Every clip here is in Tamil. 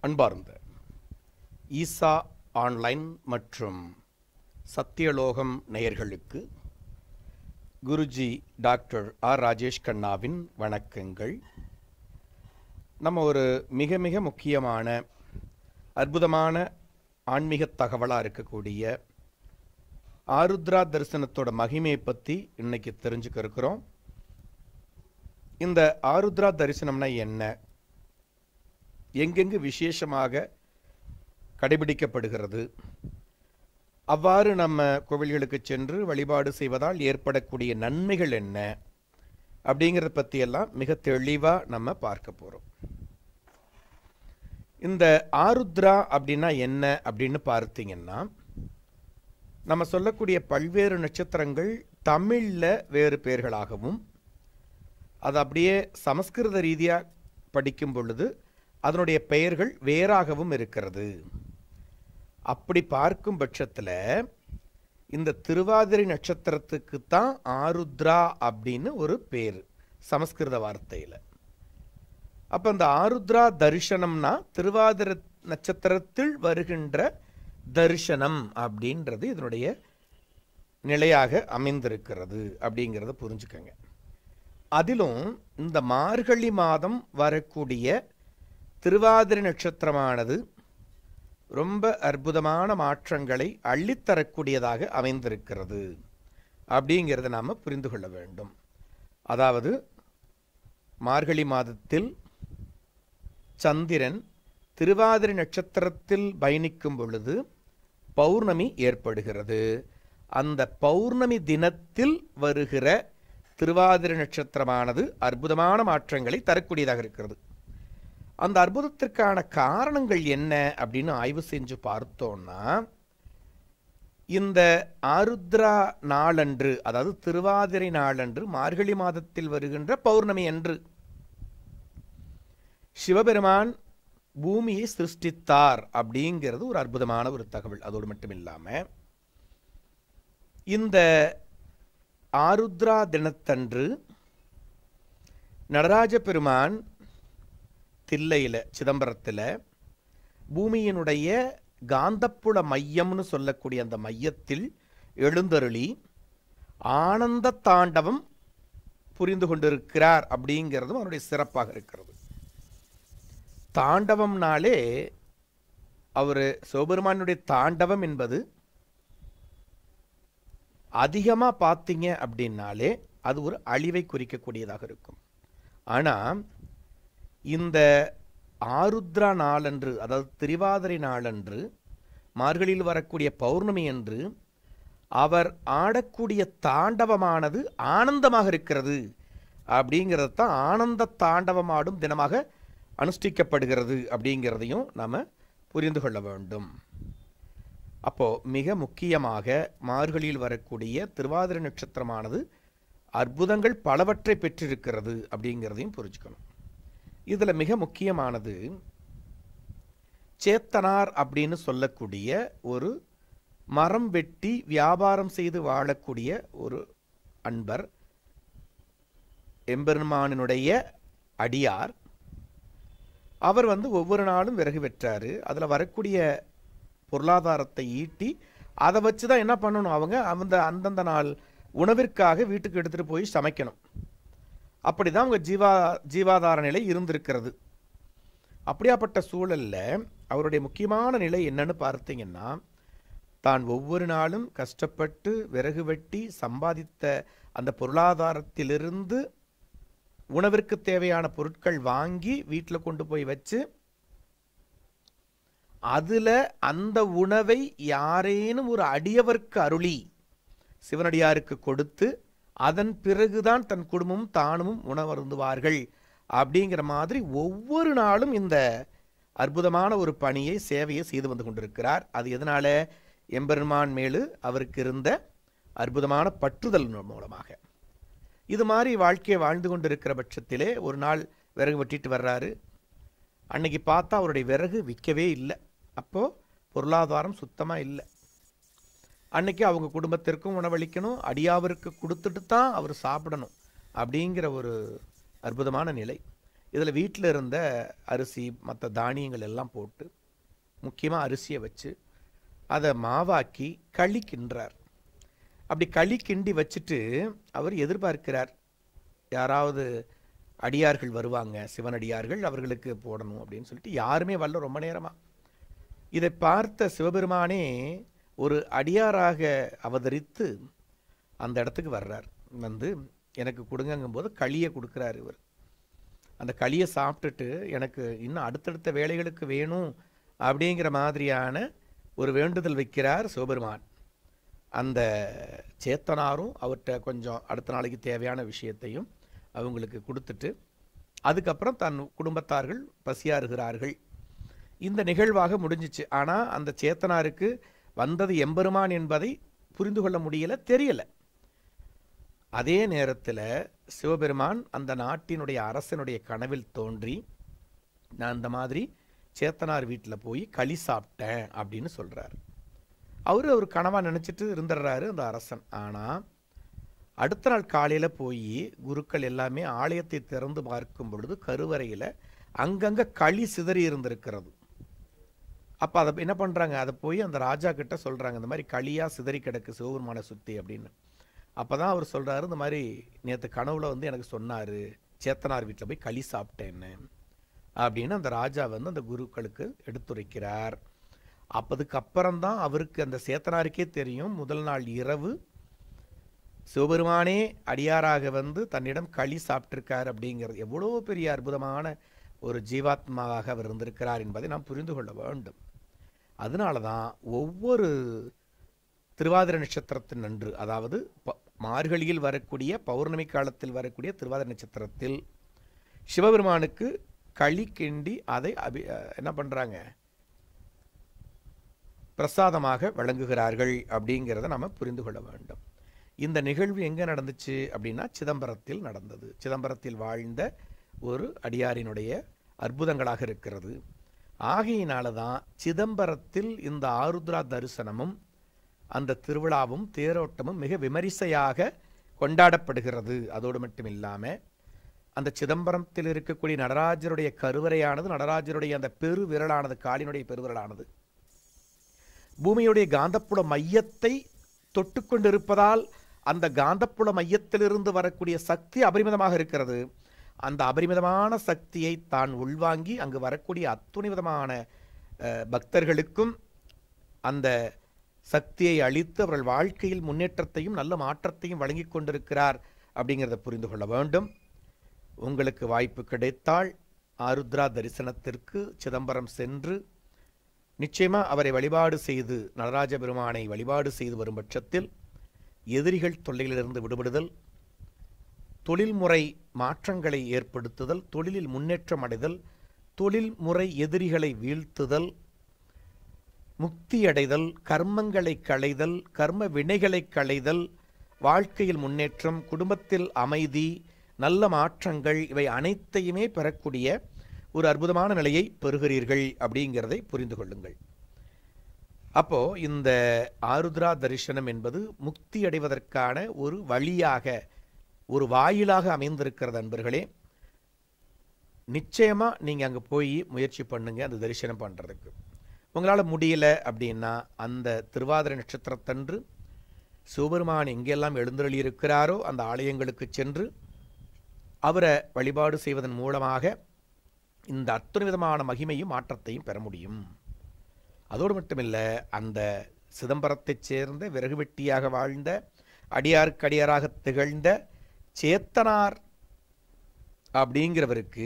அன்பார்ந்த ஈசா ஆன்லைன் மற்றும் சத்தியலோகம் நேயர்களுக்கு குருஜி டாக்டர் ஆர் ராஜேஷ் கண்ணாவின் வணக்கங்கள் நம்ம ஒரு மிக மிக முக்கியமான அற்புதமான ஆன்மீக தகவலாக இருக்கக்கூடிய ஆருத்ரா தரிசனத்தோட மகிமையை பற்றி இன்னைக்கு தெரிஞ்சுக்க இருக்கிறோம் இந்த ஆருத்ரா தரிசனம்னா என்ன எங்கெங்கு விசேஷமாக கடைபிடிக்கப்படுகிறது அவ்வாறு நம்ம கோவில்களுக்கு சென்று வழிபாடு செய்வதால் ஏற்படக்கூடிய நன்மைகள் என்ன அப்படிங்கிறத பற்றியெல்லாம் மிக தெளிவாக நம்ம பார்க்க போகிறோம் இந்த ஆருத்ரா அப்படின்னா என்ன அப்படின்னு பார்த்தீங்கன்னா நம்ம சொல்லக்கூடிய பல்வேறு நட்சத்திரங்கள் தமிழில் வேறு பெயர்களாகவும் அது அப்படியே சமஸ்கிருத ரீதியாக படிக்கும் பொழுது அதனுடைய பெயர்கள் வேறாகவும் இருக்கிறது அப்படி பார்க்கும் பட்சத்தில் இந்த திருவாதிரை நட்சத்திரத்துக்கு தான் ஆருத்ரா அப்படின்னு ஒரு பேர் சமஸ்கிருத வார்த்தையில் அப்போ அந்த ஆருத்ரா தரிசனம்னா திருவாதிரை நட்சத்திரத்தில் வருகின்ற தரிசனம் அப்படின்றது இதனுடைய நிலையாக அமைந்திருக்கிறது அப்படிங்கிறத புரிஞ்சுக்கங்க அதிலும் இந்த மார்கழி மாதம் வரக்கூடிய திருவாதிரை நட்சத்திரமானது ரொம்ப அற்புதமான மாற்றங்களை அள்ளித்தரக்கூடியதாக அமைந்திருக்கிறது அப்படிங்கிறத நாம் புரிந்து கொள்ள வேண்டும் அதாவது மார்கழி மாதத்தில் சந்திரன் திருவாதிரை நட்சத்திரத்தில் பயணிக்கும் பொழுது பௌர்ணமி ஏற்படுகிறது அந்த பௌர்ணமி தினத்தில் வருகிற திருவாதிரை நட்சத்திரமானது அற்புதமான மாற்றங்களை தரக்கூடியதாக இருக்கிறது அந்த அற்புதத்திற்கான காரணங்கள் என்ன அப்படின்னு ஆய்வு செஞ்சு பார்த்தோம்னா இந்த ஆருத்ரா நாளன்று அதாவது திருவாதிரை நாளன்று மார்கழி மாதத்தில் வருகின்ற பௌர்ணமி அன்று சிவபெருமான் பூமியை சிருஷ்டித்தார் அப்படிங்கிறது ஒரு அற்புதமான ஒரு தகவல் அதோடு மட்டும் இல்லாமல் இந்த ஆருத்ரா தினத்தன்று நடராஜ பெருமான் தில்லையில் சிதம்பரத்தில் பூமியினுடைய காந்தப்புல மையம்னு சொல்லக்கூடிய அந்த மையத்தில் எழுந்தருளி ஆனந்த தாண்டவம் புரிந்து கொண்டிருக்கிறார் அப்படிங்கிறதும் அவருடைய சிறப்பாக இருக்கிறது தாண்டவம்னாலே அவர் சிவபெருமானுடைய தாண்டவம் என்பது அதிகமாக பார்த்தீங்க அப்படின்னாலே அது ஒரு அழிவை குறிக்கக்கூடியதாக இருக்கும் ஆனால் இந்த ஆருத்ரா நாளன்று அதாவது திரிவாதிரை நாளன்று மார்கழியில் வரக்கூடிய பௌர்ணமி அன்று அவர் ஆடக்கூடிய தாண்டவமானது ஆனந்தமாக இருக்கிறது அப்படிங்கிறது தான் ஆனந்த தாண்டவம் ஆடும் தினமாக அனுஷ்டிக்கப்படுகிறது அப்படிங்கிறதையும் நாம் புரிந்து கொள்ள வேண்டும் அப்போது மிக முக்கியமாக மார்கழியில் வரக்கூடிய திருவாதிரை நட்சத்திரமானது அற்புதங்கள் பலவற்றை பெற்றிருக்கிறது அப்படிங்கிறதையும் புரிஞ்சுக்கணும் இதில் மிக முக்கியமானது சேத்தனார் அப்படின்னு சொல்லக்கூடிய ஒரு மரம் வெட்டி வியாபாரம் செய்து வாழக்கூடிய ஒரு அன்பர் எம்பெருமானினுடைய அடியார் அவர் வந்து ஒவ்வொரு நாளும் விறகு வெற்றாரு அதில் வரக்கூடிய பொருளாதாரத்தை ஈட்டி அதை வச்சு தான் என்ன பண்ணணும் அவங்க அந்த அந்தந்த நாள் உணவிற்காக வீட்டுக்கு எடுத்துகிட்டு போய் சமைக்கணும் அப்படி தான் அவங்க ஜீவா ஜீவாதார நிலை இருந்திருக்கிறது அப்படியாப்பட்ட சூழலில் அவருடைய முக்கியமான நிலை என்னன்னு பார்த்தீங்கன்னா தான் ஒவ்வொரு நாளும் கஷ்டப்பட்டு விறகு வெட்டி சம்பாதித்த அந்த பொருளாதாரத்திலிருந்து உணவிற்கு தேவையான பொருட்கள் வாங்கி வீட்டில் கொண்டு போய் வச்சு அதில் அந்த உணவை யாரேனும் ஒரு அடியவர்க்கு அருளி சிவனடியாருக்கு கொடுத்து அதன் பிறகுதான் தன் குடும்பமும் தானும் உணவருந்துவார்கள் அப்படிங்கிற மாதிரி ஒவ்வொரு நாளும் இந்த அற்புதமான ஒரு பணியை சேவையை செய்து வந்து கொண்டிருக்கிறார் அது எதனால எம்பெருமான் மேலு அவருக்கு இருந்த அற்புதமான பற்றுதல் மூலமாக இது மாதிரி வாழ்க்கையை வாழ்ந்து கொண்டிருக்கிற பட்சத்திலே ஒரு நாள் விறகு வெட்டிட்டு வர்றாரு அன்னைக்கு பார்த்தா அவருடைய விறகு விற்கவே இல்லை அப்போது பொருளாதாரம் சுத்தமாக இல்லை அன்னைக்கு அவங்க குடும்பத்திற்கும் உணவளிக்கணும் அடியாவருக்கு கொடுத்துட்டு தான் அவர் சாப்பிடணும் அப்படிங்கிற ஒரு அற்புதமான நிலை இதில் வீட்டில் இருந்த அரிசி மற்ற தானியங்கள் எல்லாம் போட்டு முக்கியமாக அரிசியை வச்சு அதை மாவாக்கி களி கிண்டுறார் அப்படி களி கிண்டி வச்சுட்டு அவர் எதிர்பார்க்கிறார் யாராவது அடியார்கள் வருவாங்க சிவனடியார்கள் அவர்களுக்கு போடணும் அப்படின்னு சொல்லிட்டு யாருமே வரல ரொம்ப நேரமாக இதை பார்த்த சிவபெருமானே ஒரு அடியாராக அவதரித்து அந்த இடத்துக்கு வர்றார் வந்து எனக்கு கொடுங்கங்கும்போது களியை கொடுக்குறாரு இவர் அந்த களியை சாப்பிட்டுட்டு எனக்கு இன்னும் அடுத்தடுத்த வேலைகளுக்கு வேணும் அப்படிங்கிற மாதிரியான ஒரு வேண்டுதல் வைக்கிறார் சிவபெருமான் அந்த சேத்தனாரும் அவர்கிட்ட கொஞ்சம் அடுத்த நாளைக்கு தேவையான விஷயத்தையும் அவங்களுக்கு கொடுத்துட்டு அதுக்கப்புறம் தன் குடும்பத்தார்கள் பசியாறுகிறார்கள் இந்த நிகழ்வாக முடிஞ்சிச்சு ஆனால் அந்த சேத்தனாருக்கு வந்தது எம்பெருமான் என்பதை புரிந்து கொள்ள முடியல தெரியல அதே நேரத்தில் சிவபெருமான் அந்த நாட்டினுடைய அரசனுடைய கனவில் தோன்றி நான் இந்த மாதிரி சேத்தனார் வீட்டில் போய் களி சாப்பிட்டேன் அப்படின்னு சொல்றார் அவர் அவர் கனவா நினச்சிட்டு இருந்துடுறாரு அந்த அரசன் ஆனால் அடுத்த நாள் காலையில் போய் குருக்கள் எல்லாமே ஆலயத்தை திறந்து பார்க்கும் பொழுது கருவறையில் அங்கங்கே களி சிதறி இருந்திருக்கிறது அப்போ அதை என்ன பண்ணுறாங்க அதை போய் அந்த ராஜா கிட்ட சொல்கிறாங்க இந்த மாதிரி களியாக சிதறி கிடக்கு சிவபெருமானை சுற்றி அப்படின்னு அப்போ தான் அவர் சொல்கிறாரு இந்த மாதிரி நேற்று கனவுல வந்து எனக்கு சொன்னார் சேத்தனார் வீட்டில் போய் களி சாப்பிட்டேன்னு அப்படின்னு அந்த ராஜா வந்து அந்த குருக்களுக்கு எடுத்துரைக்கிறார் அப்போதுக்கு அப்புறம்தான் அவருக்கு அந்த சேத்தனாருக்கே தெரியும் முதல் நாள் இரவு சிவபெருமானே அடியாராக வந்து தன்னிடம் களி சாப்பிட்டிருக்கார் அப்படிங்கிறது எவ்வளோ பெரிய அற்புதமான ஒரு ஜீவாத்மாவாக அவர் இருந்திருக்கிறார் என்பதை நாம் புரிந்து கொள்ள வேண்டும் அதனால தான் ஒவ்வொரு திருவாதிர நட்சத்திரத்தின் அன்று அதாவது ப- மார்கழியில் வரக்கூடிய பௌர்ணமி காலத்தில் வரக்கூடிய திருவாதிர நட்சத்திரத்தில் சிவபெருமானுக்கு களி கிண்டி அதை அபி அஹ் என்ன பண்ணுறாங்க பிரசாதமாக வழங்குகிறார்கள் அப்படிங்கிறத நம்ம புரிந்து கொள்ள வேண்டும் இந்த நிகழ்வு எங்கே நடந்துச்சு அப்படின்னா சிதம்பரத்தில் நடந்தது சிதம்பரத்தில் வாழ்ந்த ஒரு அடியாரினுடைய அற்புதங்களாக இருக்கிறது ஆகையினால தான் சிதம்பரத்தில் இந்த ஆருத்ரா தரிசனமும் அந்த திருவிழாவும் தேரோட்டமும் மிக விமரிசையாக கொண்டாடப்படுகிறது அதோடு மட்டும் இல்லாமல் அந்த சிதம்பரத்தில் இருக்கக்கூடிய நடராஜருடைய கருவறையானது நடராஜருடைய அந்த பெரு விரலானது காலினுடைய பெருவிரலானது பூமியுடைய காந்தப்புல மையத்தை தொட்டுக்கொண்டிருப்பதால் அந்த காந்தப்புல மையத்திலிருந்து வரக்கூடிய சக்தி அபரிமிதமாக இருக்கிறது அந்த அபரிமிதமான சக்தியை தான் உள்வாங்கி அங்கு வரக்கூடிய அத்துணை விதமான அஹ், பக்தர்களுக்கும் அந்த சக்தியை அளித்து அவர்கள் வாழ்க்கையில் முன்னேற்றத்தையும் நல்ல மாற்றத்தையும் வழங்கி கொண்டிருக்கிறார் அப்படிங்கிறத புரிந்து கொள்ள வேண்டும் உங்களுக்கு வாய்ப்பு கிடைத்தால் ஆருத்ரா தரிசனத்திற்கு சிதம்பரம் சென்று நிச்சயமா அவரை வழிபாடு செய்து நடராஜ பெருமானை வழிபாடு செய்து வரும் பட்சத்தில் எதிரிகள் தொல்லையிலிருந்து விடுபடுதல் தொழில்முறை மாற்றங்களை ஏற்படுத்துதல் தொழிலில் முன்னேற்றம் அடைதல் தொழில்முறை எதிரிகளை வீழ்த்துதல் முக்தி அடைதல் கர்மங்களை களைதல் கர்ம வினைகளை களைதல் வாழ்க்கையில் முன்னேற்றம் குடும்பத்தில் அமைதி நல்ல மாற்றங்கள் இவை அனைத்தையுமே பெறக்கூடிய ஒரு அற்புதமான நிலையை பெறுகிறீர்கள் அப்படிங்கிறதை புரிந்து கொள்ளுங்கள் அப்போ இந்த ஆருத்ரா தரிசனம் என்பது முக்தி அடைவதற்கான ஒரு வழியாக ஒரு வாயிலாக அமைந்திருக்கிறது அன்பர்களே நிச்சயமா நீங்க அங்க போய் முயற்சி பண்ணுங்க அந்த தரிசனம் பண்றதுக்கு உங்களால முடியல அப்படின்னா அந்த திருவாதிரை நட்சத்திரத்தன்று சிவபெருமான் எங்கெல்லாம் எழுந்தருளி இருக்கிறாரோ அந்த ஆலயங்களுக்கு சென்று அவரை வழிபாடு செய்வதன் மூலமாக இந்த அத்தனை விதமான மகிமையும் மாற்றத்தையும் பெற முடியும் அதோடு மட்டுமில்ல அந்த சிதம்பரத்தைச் சேர்ந்த விறகு வெட்டியாக வாழ்ந்த அடியாருக்கு அடியாராக திகழ்ந்த சேத்தனார் அப்படிங்கிறவருக்கு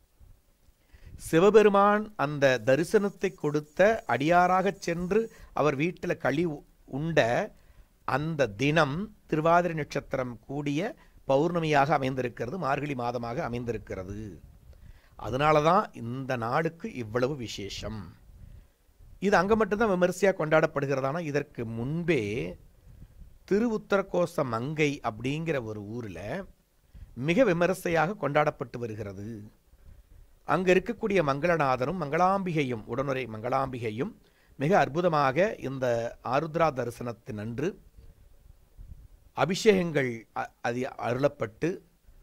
சிவபெருமான் அந்த தரிசனத்தை கொடுத்த அடியாராகச் சென்று அவர் வீட்டில் களி உ- உண்ட அந்த தினம் திருவாதிரை நட்சத்திரம் கூடிய பௌர்ணமியாக அமைந்திருக்கிறது மார்கழி மாதமாக அமைந்திருக்கிறது அதனால தான் இந்த நாளுக்கு இவ்வளவு விசேஷம் இது அங்கே மட்டும்தான் விமரிசையாக கொண்டாடப்படுகிறதானா இதற்கு முன்பே திருவுத்தரகோச மங்கை அப்படிங்கிற ஒரு ஊரில் மிக விமரிசையாக கொண்டாடப்பட்டு வருகிறது அங்கே இருக்கக்கூடிய மங்களநாதனும் மங்களாம்பிகையும் உடனுரை மங்களாம்பிகையும் மிக அற்புதமாக இந்த ஆருத்ரா தரிசனத்தின் அன்று அபிஷேகங்கள் அ- அது அருளப்பட்டு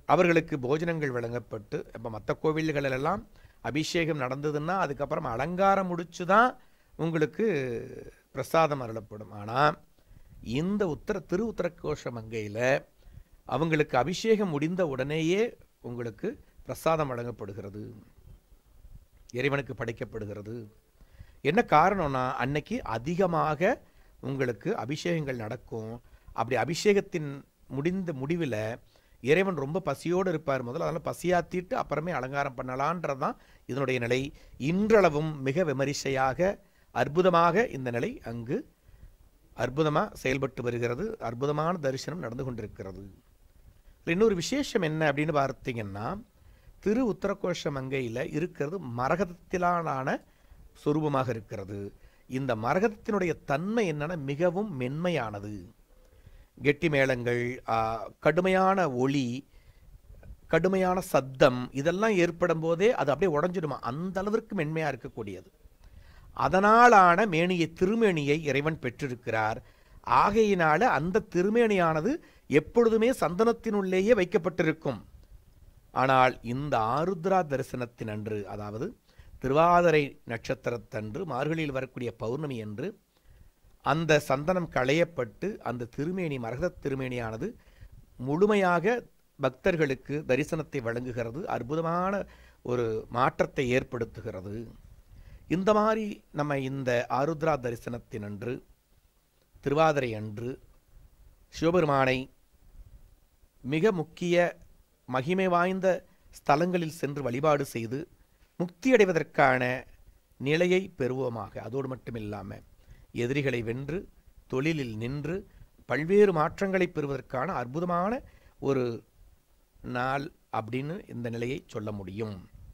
அவர்களுக்கு போஜனங்கள் வழங்கப்பட்டு இப்போ மற்ற கோவில்களெல்லாம் அபிஷேகம் நடந்ததுன்னா அதுக்கப்புறம் அலங்காரம் முடிச்சு தான் உங்களுக்கு பிரசாதம் அருளப்படும் ஆனால் இந்த உத்தர திரு உத்தரகோஷ மங்கையில் அவங்களுக்கு அபிஷேகம் முடிந்த உடனேயே உங்களுக்கு பிரசாதம் வழங்கப்படுகிறது இறைவனுக்கு படைக்கப்படுகிறது என்ன காரணம்னா அன்னைக்கு அதிகமாக உங்களுக்கு அபிஷேகங்கள் நடக்கும் அப்படி அபிஷேகத்தின் முடிந்த முடிவில் இறைவன் ரொம்ப பசியோடு இருப்பார் முதல்ல அதனால் பசியாத்திட்டு அப்புறமே அலங்காரம் பண்ணலான்றது தான் இதனுடைய நிலை இன்றளவும் மிக விமரிசையாக அற்புதமாக இந்த நிலை அங்கு அற்புதமாக செயல்பட்டு வருகிறது அற்புதமான தரிசனம் நடந்து கொண்டிருக்கிறது இதுல இன்னொரு விசேஷம் என்ன அப்படின்னு பார்த்தீங்கன்னா திரு உத்தரகோஷ மங்கையில் இருக்கிறது மரகதத்திலான சொரூபமாக இருக்கிறது இந்த மரகதத்தினுடைய தன்மை என்னன்னா மிகவும் மென்மையானது கெட்டி மேளங்கள் ஆ, கடுமையான ஒளி கடுமையான சத்தம் இதெல்லாம் ஏற்படும் போதே அது அப்படியே உடஞ்சிடுமா அந்த அளவிற்கு மென்மையாக இருக்கக்கூடியது அதனாலான மேனியை திருமேனியை இறைவன் பெற்றிருக்கிறார் ஆகையினால அந்த திருமேனியானது எப்பொழுதுமே சந்தனத்தினுள்ளேயே வைக்கப்பட்டிருக்கும் ஆனால் இந்த ஆருத்ரா தரிசனத்தின் அன்று அதாவது திருவாதிரை நட்சத்திரத்தன்று மார்கழியில் வரக்கூடிய பௌர்ணமி அன்று அந்த சந்தனம் களையப்பட்டு அந்த திருமேனி மரகத திருமேனியானது முழுமையாக பக்தர்களுக்கு தரிசனத்தை வழங்குகிறது அற்புதமான ஒரு மாற்றத்தை ஏற்படுத்துகிறது இந்த மாதிரி நம்ம இந்த ஆருத்ரா தரிசனத்தின் அன்று திருவாதிரை அன்று சிவபெருமானை மிக முக்கிய மகிமை வாய்ந்த ஸ்தலங்களில் சென்று வழிபாடு செய்து முக்தி அடைவதற்கான நிலையை பெறுவோமாக அதோடு மட்டுமில்லாமல் எதிரிகளை வென்று தொழிலில் நின்று பல்வேறு மாற்றங்களை பெறுவதற்கான அற்புதமான ஒரு நாள் அப்படின்னு இந்த நிலையை சொல்ல முடியும்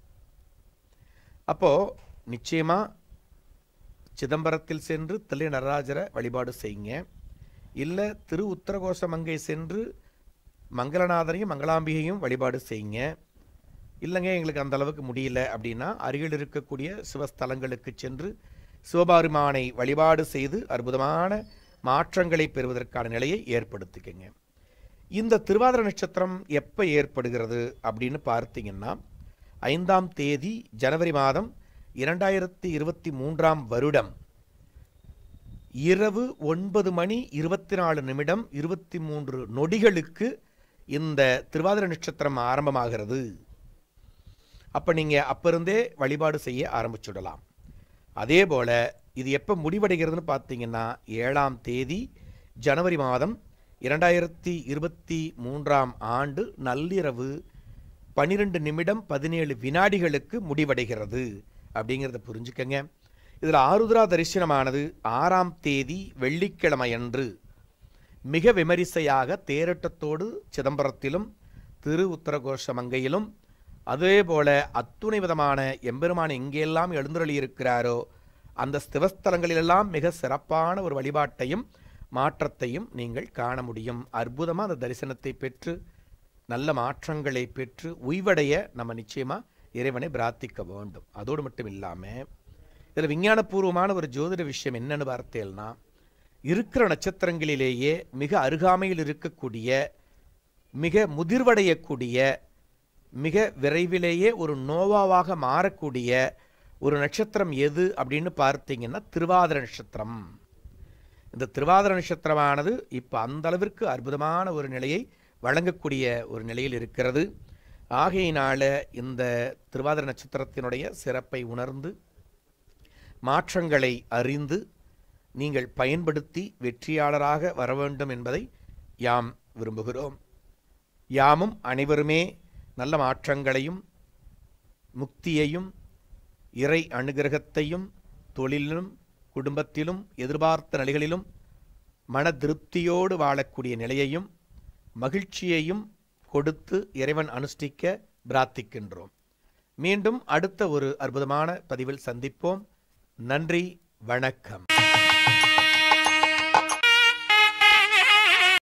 அப்போ நிச்சயமா சிதம்பரத்தில் சென்று தில்லை நடராஜரை வழிபாடு செய்யுங்க இல்லை திரு உத்தரகோசமங்கை சென்று மங்களநாதரையும் மங்களாம்பிகையும் வழிபாடு செய்யுங்க இல்லைங்க எங்களுக்கு அந்த அளவுக்கு முடியல அப்படின்னா அருகில் இருக்கக்கூடிய சிவஸ்தலங்களுக்கு சென்று சிவபெருமானை வழிபாடு செய்து அற்புதமான மாற்றங்களை பெறுவதற்கான நிலையை ஏற்படுத்திக்கங்க இந்த திருவாதிர நட்சத்திரம் எப்போ ஏற்படுகிறது அப்படின்னு பார்த்தீங்கன்னா ஐந்தாம் தேதி ஜனவரி மாதம் இரண்டாயிரத்தி இருபத்தி மூன்றாம் வருடம் இரவு ஒன்பது மணி இருபத்தி நாலு நிமிடம் இருபத்தி மூன்று நொடிகளுக்கு இந்த திருவாதிர நட்சத்திரம் ஆரம்பமாகிறது அப்போ நீங்கள் அப்போ இருந்தே வழிபாடு செய்ய ஆரம்பிச்சுடலாம் அதே போல் இது எப்போ முடிவடைகிறதுன்னு பார்த்தீங்கன்னா ஏழாம் தேதி ஜனவரி மாதம் இரண்டாயிரத்தி இருபத்தி மூன்றாம் ஆண்டு நள்ளிரவு பன்னிரெண்டு நிமிடம் பதினேழு வினாடிகளுக்கு முடிவடைகிறது அப்படிங்கிறத புரிஞ்சுக்கங்க இதில் ஆருத்ரா தரிசனமானது ஆறாம் தேதி வெள்ளிக்கிழமையன்று மிக விமரிசையாக தேரோட்டத்தோடு சிதம்பரத்திலும் திரு உத்தரகோஷ மங்கையிலும் அதே போல அத்துணை விதமான எம்பெருமான் எங்கெல்லாம் எழுந்தருளி இருக்கிறாரோ அந்த ஸ்திவஸ்தலங்களிலெல்லாம் மிக சிறப்பான ஒரு வழிபாட்டையும் மாற்றத்தையும் நீங்கள் காண முடியும் அற்புதமாக அந்த தரிசனத்தை பெற்று நல்ல மாற்றங்களை பெற்று உய்வடைய நம்ம நிச்சயமா இறைவனை பிரார்த்திக்க வேண்டும் அதோடு மட்டும் இல்லாமல் இதில் விஞ்ஞானபூர்வமான ஒரு ஜோதிட விஷயம் என்னன்னு பார்த்தேன்னா இருக்கிற நட்சத்திரங்களிலேயே மிக அருகாமையில் இருக்கக்கூடிய மிக முதிர்வடையக்கூடிய மிக விரைவிலேயே ஒரு நோவாவாக மாறக்கூடிய ஒரு நட்சத்திரம் எது அப்படின்னு பார்த்தீங்கன்னா திருவாதிர நட்சத்திரம் இந்த திருவாதிர நட்சத்திரமானது இப்போ அந்த அளவிற்கு அற்புதமான ஒரு நிலையை வழங்கக்கூடிய ஒரு நிலையில் இருக்கிறது ஆகையினால இந்த திருவாதிர நட்சத்திரத்தினுடைய சிறப்பை உணர்ந்து மாற்றங்களை அறிந்து நீங்கள் பயன்படுத்தி வெற்றியாளராக வர வேண்டும் என்பதை யாம் விரும்புகிறோம் யாமும் அனைவருமே நல்ல மாற்றங்களையும் முக்தியையும் இறை அனுகிரகத்தையும் தொழிலிலும் குடும்பத்திலும் எதிர்பார்த்த நிலைகளிலும் மன திருப்தியோடு வாழக்கூடிய நிலையையும் மகிழ்ச்சியையும் கொடுத்து இறைவன் அனுஷ்டிக்க பிரார்த்திக்கின்றோம் மீண்டும் அடுத்த ஒரு அற்புதமான பதிவில் சந்திப்போம் நன்றி வணக்கம்